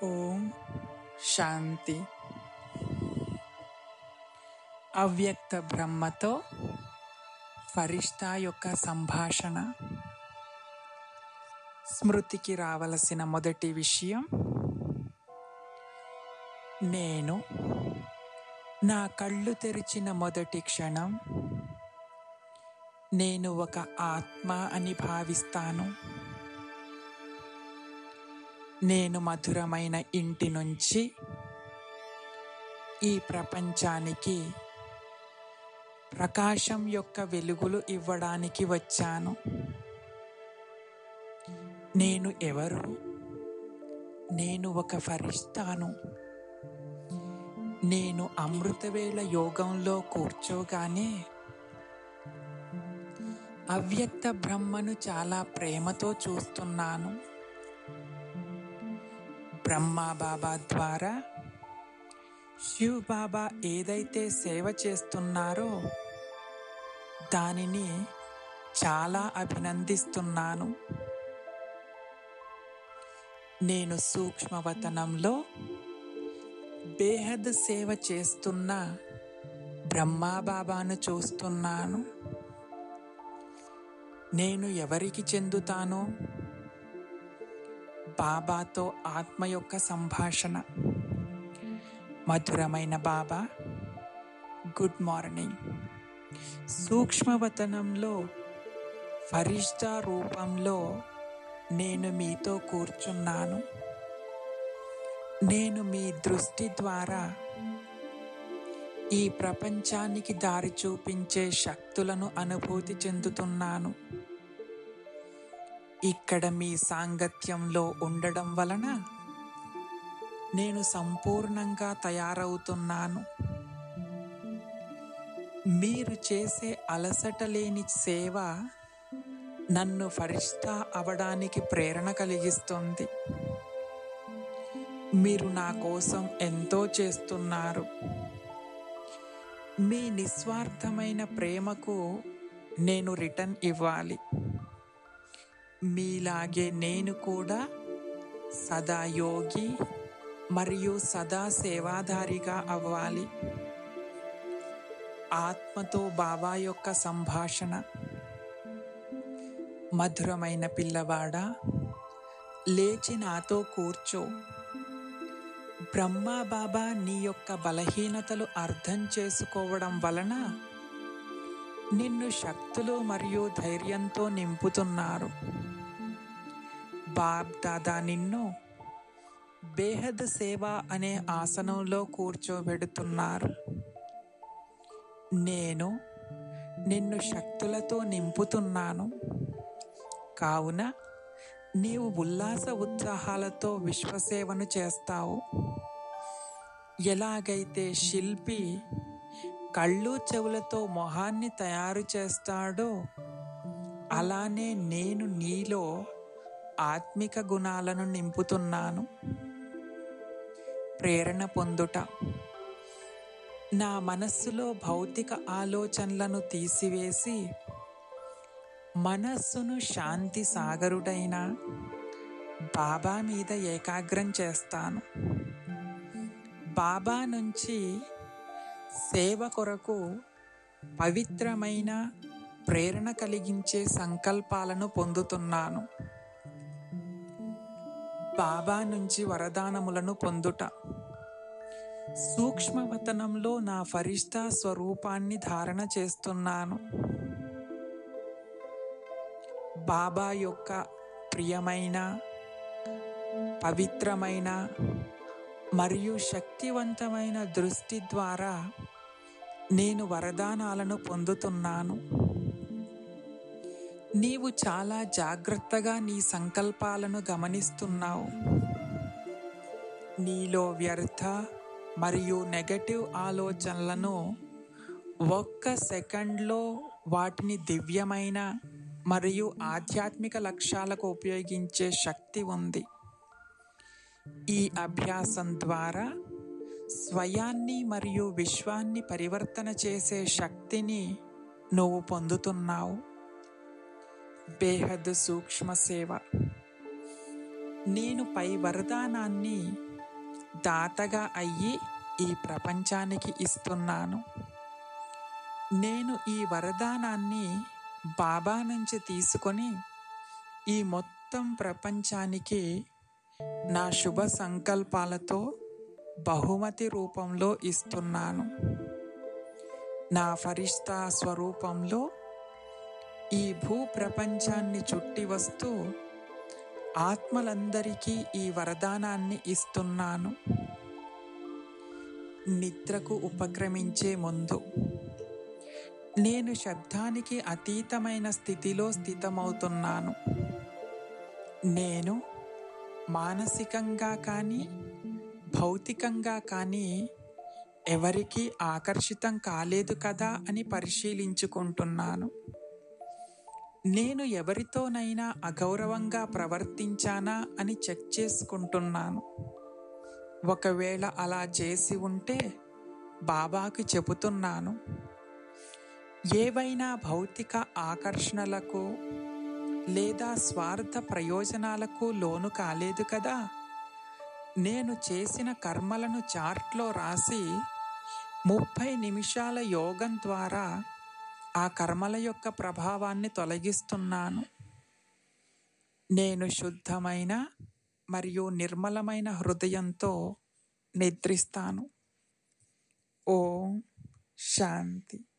ఓం శాంతి అవ్యక్త బ్రహ్మతో ఫరిష్తా యొక్క సంభాషణ స్మృతికి రావలసిన మొదటి విషయం నేను నా కళ్ళు తెరిచిన మొదటి క్షణం నేను ఒక ఆత్మ అని భావిస్తాను నేను మధురమైన ఇంటి నుంచి ఈ ప్రపంచానికి ప్రకాశం యొక్క వెలుగులు ఇవ్వడానికి వచ్చాను నేను ఎవరు నేను ఒక ఫరిస్తాను నేను అమృతవేళ యోగంలో కూర్చోగానే అవ్యక్త బ్రహ్మను చాలా ప్రేమతో చూస్తున్నాను బ్రహ్మా బాబా ద్వారా శివ్ బాబా ఏదైతే సేవ చేస్తున్నారో దానిని చాలా అభినందిస్తున్నాను నేను సూక్ష్మవతనంలో బేహద్ సేవ చేస్తున్న బ్రహ్మా బాబాను చూస్తున్నాను నేను ఎవరికి చెందుతాను బాబాతో ఆత్మ యొక్క సంభాషణ మధురమైన బాబా గుడ్ మార్నింగ్ సూక్ష్మవతనంలో ఫరిష్తా రూపంలో నేను మీతో కూర్చున్నాను నేను మీ దృష్టి ద్వారా ఈ ప్రపంచానికి దారి చూపించే శక్తులను అనుభూతి చెందుతున్నాను ఇక్కడ మీ సాంగత్యంలో ఉండడం వలన నేను సంపూర్ణంగా తయారవుతున్నాను మీరు చేసే అలసట లేని సేవ నన్ను ఫరిష్తా అవడానికి ప్రేరణ కలిగిస్తుంది మీరు నా కోసం ఎంతో చేస్తున్నారు మీ నిస్వార్థమైన ప్రేమకు నేను రిటర్న్ ఇవ్వాలి మీలాగే నేను కూడా సదా యోగి మరియు సదా సేవాధారిగా అవ్వాలి ఆత్మతో బాబా యొక్క సంభాషణ మధురమైన పిల్లవాడా లేచి నాతో కూర్చో బ్రహ్మా బాబా నీ యొక్క బలహీనతలు అర్థం చేసుకోవడం వలన నిన్ను శక్తులు మరియు ధైర్యంతో నింపుతున్నారు బాబ్ దాదా నిన్ను బేహద్ సేవ అనే ఆసనంలో కూర్చోబెడుతున్నారు నేను నిన్ను శక్తులతో నింపుతున్నాను కావున నీవు ఉల్లాస ఉత్సాహాలతో విశ్వసేవను చేస్తావు ఎలాగైతే శిల్పి కళ్ళు చెవులతో మొహాన్ని తయారు చేస్తాడో అలానే నేను నీలో ఆత్మిక గుణాలను నింపుతున్నాను ప్రేరణ పొందుట నా మనస్సులో భౌతిక ఆలోచనలను తీసివేసి మనస్సును శాంతి సాగరుడైన బాబా మీద ఏకాగ్రం చేస్తాను బాబా నుంచి సేవ కొరకు పవిత్రమైన ప్రేరణ కలిగించే సంకల్పాలను పొందుతున్నాను బాబా నుంచి వరదానములను పొందుట సూక్ష్మవతనంలో నా ఫరిష్తా స్వరూపాన్ని ధారణ చేస్తున్నాను బాబా యొక్క ప్రియమైన పవిత్రమైన మరియు శక్తివంతమైన దృష్టి ద్వారా నేను వరదానాలను పొందుతున్నాను నీవు చాలా జాగ్రత్తగా నీ సంకల్పాలను గమనిస్తున్నావు నీలో వ్యర్థ మరియు నెగటివ్ ఆలోచనలను ఒక్క సెకండ్లో వాటిని దివ్యమైన మరియు ఆధ్యాత్మిక లక్ష్యాలకు ఉపయోగించే శక్తి ఉంది ఈ అభ్యాసం ద్వారా స్వయాన్ని మరియు విశ్వాన్ని పరివర్తన చేసే శక్తిని నువ్వు పొందుతున్నావు బేహద్ సూక్ష్మ సేవ నేను పై వరదానాన్ని దాతగా అయ్యి ఈ ప్రపంచానికి ఇస్తున్నాను నేను ఈ వరదానాన్ని బాబా నుంచి తీసుకొని ఈ మొత్తం ప్రపంచానికి నా శుభ సంకల్పాలతో బహుమతి రూపంలో ఇస్తున్నాను నా ఫరిష్తా స్వరూపంలో ఈ భూ ప్రపంచాన్ని చుట్టి వస్తూ ఆత్మలందరికీ ఈ వరదానాన్ని ఇస్తున్నాను నిద్రకు ఉపక్రమించే ముందు నేను శబ్దానికి అతీతమైన స్థితిలో స్థితమవుతున్నాను నేను మానసికంగా కానీ భౌతికంగా కానీ ఎవరికీ ఆకర్షితం కాలేదు కదా అని పరిశీలించుకుంటున్నాను నేను ఎవరితోనైనా అగౌరవంగా ప్రవర్తించానా అని చెక్ చేసుకుంటున్నాను ఒకవేళ అలా చేసి ఉంటే బాబాకి చెబుతున్నాను ఏవైనా భౌతిక ఆకర్షణలకు లేదా స్వార్థ ప్రయోజనాలకు లోను కాలేదు కదా నేను చేసిన కర్మలను చార్ట్లో రాసి ముప్పై నిమిషాల యోగం ద్వారా ఆ కర్మల యొక్క ప్రభావాన్ని తొలగిస్తున్నాను నేను శుద్ధమైన మరియు నిర్మలమైన హృదయంతో నిద్రిస్తాను ఓం శాంతి